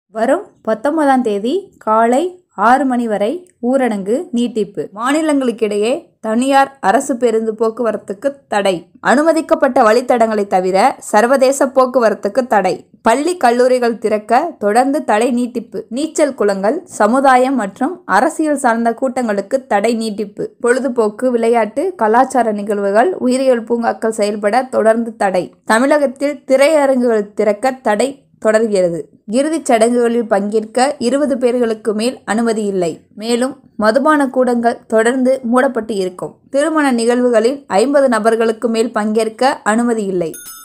வரும் பத்தொன்பதாம் தேதி காலை ஆறு மணி வரை ஊரடங்கு நீட்டிப்பு மாநிலங்களுக்கிடையே தனியார் அரசு பேருந்து போக்குவரத்துக்கு தடை அனுமதிக்கப்பட்ட வழித்தடங்களை தவிர சர்வதேச போக்குவரத்துக்கு தடை பள்ளி கல்லூரிகள் திறக்க தொடர்ந்து தடை நீட்டிப்பு நீச்சல் குளங்கள் சமுதாயம் மற்றும் அரசியல் சார்ந்த கூட்டங்களுக்கு தடை நீட்டிப்பு பொழுதுபோக்கு விளையாட்டு கலாச்சார நிகழ்வுகள் உயிரியல் பூங்காக்கள் செயல்பட தொடர்ந்து தடை தமிழகத்தில் திரையரங்குகள் திறக்க தடை தொடர்கிறது இறுதிச் சடங்குகளில் பங்கேற்க இருபது பேர்களுக்கு மேல் அனுமதி இல்லை மேலும் மதுபான கூடங்கள் தொடர்ந்து மூடப்பட்டு இருக்கும் திருமண நிகழ்வுகளில் ஐம்பது நபர்களுக்கு மேல் பங்கேற்க அனுமதி இல்லை